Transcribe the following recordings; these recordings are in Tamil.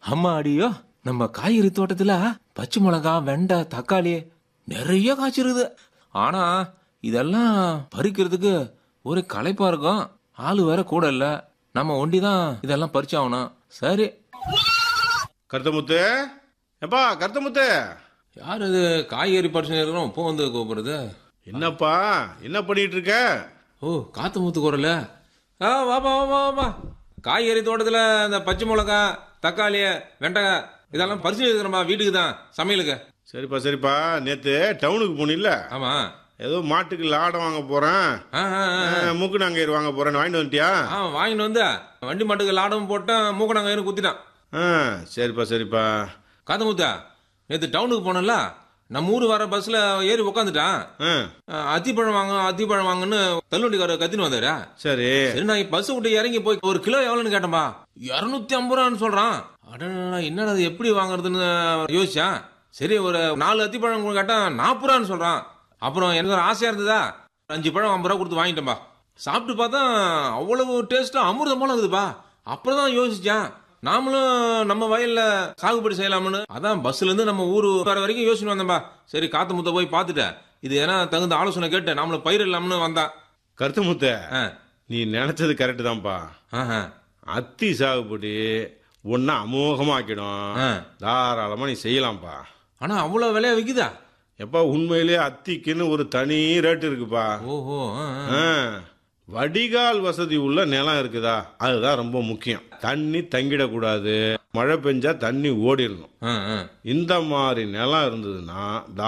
அம்மா அடியோ நம்ம காய்கறி தோட்டத்துல பச்சை மிளகா வெண்டை தக்காளி நிறைய காய்ச்சிருது ஆனா இதெல்லாம் பறிக்கிறதுக்கு ஒரு களைப்பா இருக்கும் ஆளு வேற கூட இல்ல நம்ம ஒண்டிதான் இதெல்லாம் பறிச்சாகணும் சரி கருத்தமுத்து எப்பா கருத்தமுத்து யார் இது காய்கறி பறிச்சு இருக்கிறோம் இப்போ வந்து கூப்பிடுறது என்னப்பா என்ன பண்ணிட்டு இருக்க ஓ காத்து மூத்து குரல ஆ வாப்பா வாப்பா வாப்பா காய்கறி தோட்டத்துல இந்த பச்சை மிளகா தக்காளி வெண்டைக்காய் இதெல்லாம் பறிச்சு இருக்கிறோம்பா வீட்டுக்கு தான் சமையலுக்கு சரிப்பா சரிப்பா நேத்து டவுனுக்கு போனில்ல ஆமா ஏதோ மாட்டுக்கு லாடம் வாங்க போறேன் ஆ, ஆ, ஆ. மூக்கு நாங்கயிறு வாங்க போறேன்னு வாங்கிட்டு வந்துட்டியா ஆ வாங்கிட்டு வந்து வண்டி மாட்டுக்கு லாடம் போட்டேன் மூக்கணாங்க குத்திட்டான் ஆ சரிப்பா சரிப்பா காத்தமுத்தா நேற்று டவுனுக்கு போனேன்ல நம்ம ஊர் வர பஸ்ல ஏறி உக்காந்துட்டான் ஆ அத்திப்பழம் வாங்க அத்திப்பழம் வாங்கன்னு தள்ளுவண்டிக்கார கத்தின்னு வந்தாரு சரி சரி நான் பஸ் விட்டு இறங்கி போய் ஒரு கிலோ எவ்வளோன்னு கேட்டேன்பா இரநூத்தி ஐம்பது ரூபான்னு சொல்றான் அடடா என்னடா அது எப்படி வாங்குறதுன்னு யோசிச்சேன் சரி ஒரு நாலு அத்திப்பழம் கேட்டா நாற்பது ரூபான்னு சொல்றான் அப்புறம் எனக்கு ஒரு ஆசையா இருந்ததா அஞ்சு பழம் ஐம்பது ரூபா கொடுத்து வாங்கிட்டேன்பா சாப்பிட்டு பார்த்தா அவ்வளவு டேஸ்டா அமிர்தம் போல இருக்குதுப்பா அப்புறம் தான் யோசிச்சேன் நாமளும் நம்ம வயல்ல சாகுபடி செய்யலாம்னு அதான் பஸ்ல இருந்து நம்ம ஊரு வர வரைக்கும் யோசிச்சு வந்தேன்பா சரி காத்து முத்த போய் பார்த்துட்டேன் இது ஏன்னா தகுந்த ஆலோசனை கேட்டு நாமளும் பயிரிடலாம்னு வந்தான் கருத்தமுத்த ஆ, நீ நினைச்சது கரெக்ட் தான்ப்பா ஆஹா, அத்தி சாகுபடி ஒன்னா அமோகமாக்கிடும் ஆ. தாராளமா நீ செய்யலாம்ப்பா ஆனா அவ்வளவு விலையா விக்குதா எப்பா உண்மையிலே அத்திக்குன்னு ஒரு தனி ரேட் இருக்குப்பா ஓஹோ ஆ, ஆ. ஆ, வடிகால் வசதி உள்ள நிலம் இருக்குதா அதுதான் ரொம்ப முக்கியம் தண்ணி தங்கிடக்கூடாது மழை பெஞ்சா தண்ணி ஓடிடணும் ஆ, ஆ. இந்த மாதிரி நிலம் இருந்ததுன்னா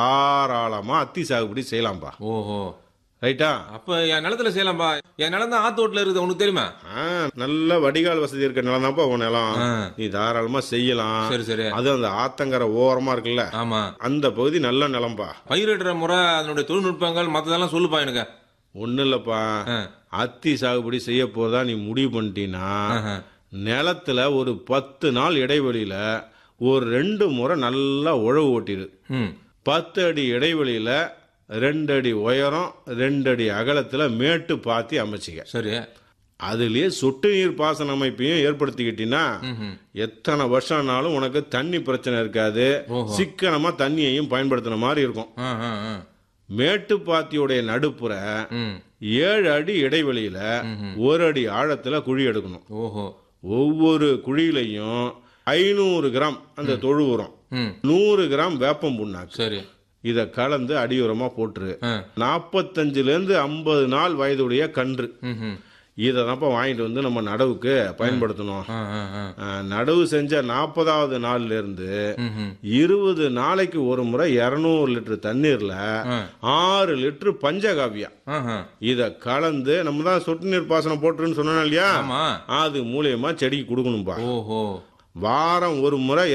தாராளமா அத்தி சாகுபடி செய்யலாம்ப்பா ஓஹோ ரைட்டா அப்ப என் நிலத்துல செய்யலாம்பா என் நிலம் தான் ஆத்து ஓட்டுல இருக்குது உனக்கு தெரியுமா ஆ, நல்ல வடிகால் வசதி இருக்க நிலம் தான்ப்பா உன் நிலம் ஆ. நீ தாராளமா செய்யலாம் சரி சரி அது அந்த ஆத்தங்கரை ஓரமா இருக்குல்ல ஆமா அந்த பகுதி நல்ல நிலம்பா பயிரிடுற முறை அதனுடைய தொழில்நுட்பங்கள் மத்ததெல்லாம் சொல்லுப்பா எனக்கு ஒன்றும் இல்லப்பா ஆ. அத்தி சாகுபடி செய்ய போறதா நீ முடிவு பண்ணிட்டீன்னா ஆஹா. நிலத்துல ஒரு பத்து நாள் இடைவெளியில ஒரு ரெண்டு முறை நல்லா உழவு ஓட்டிடு ம் பத்து அடி இடைவெளியில ரெண்டு அடி உயரம் ரெண்டு அடி அகலத்துல மேட்டு பாத்தி அமைச்சிக்க சரி அதுலயே சொட்டு நீர் பாசன அமைப்பையும் ஏற்படுத்திக்கிட்டீங்கன்னா ம்ஹும். எத்தனை வருஷம்னாலும் உனக்கு தண்ணி பிரச்சனை இருக்காது ஓஹோ. சிக்கனமா தண்ணியையும் பயன்படுத்தின மாதிரி இருக்கும் ஆ, ஆ, ஆ. மேட்டு பாத்தியோடைய நடுப்புற ம் ஏழு அடி இடைவெளியில ஒரு அடி ஆழத்துல குழி எடுக்கணும் ஓஹோ ஒவ்வொரு குழியிலையும் ஐநூறு கிராம் அந்த தொழு உரம் ம் நூறு கிராம் வேப்பம் புண்ணாக்கு சரி இத கலந்து அடியுரமா போட்டுரு ஆ. நாற்பத்தஞ்சுல இருந்து ஐம்பது நாள் வயதுடைய கன்று ம்ஹும். இதை தான்ப்பா வாங்கிட்டு வந்து நம்ம நடவுக்கு பயன்படுத்தணும் ஆ, ஆ, ஆ. ஆ, நடவு செஞ்ச நாற்பதாவது நாள்ல இருந்து ம்ஹும். இருபது நாளைக்கு ஒரு முறை இருநூறு லிட்டர் தண்ணீர்ல ஆ. ஆறு லிட்டர் பஞ்சகாவியா ஆஹா. இத கலந்து நம்ம தான் சொட்டு நீர் பாசனம் போட்டுருன்னு சொன்னோம் இல்லையா ஆமா அது மூலியமா செடிக்கு கொடுக்கணும்பா ஓஹோ வாரம் ஒரு முறை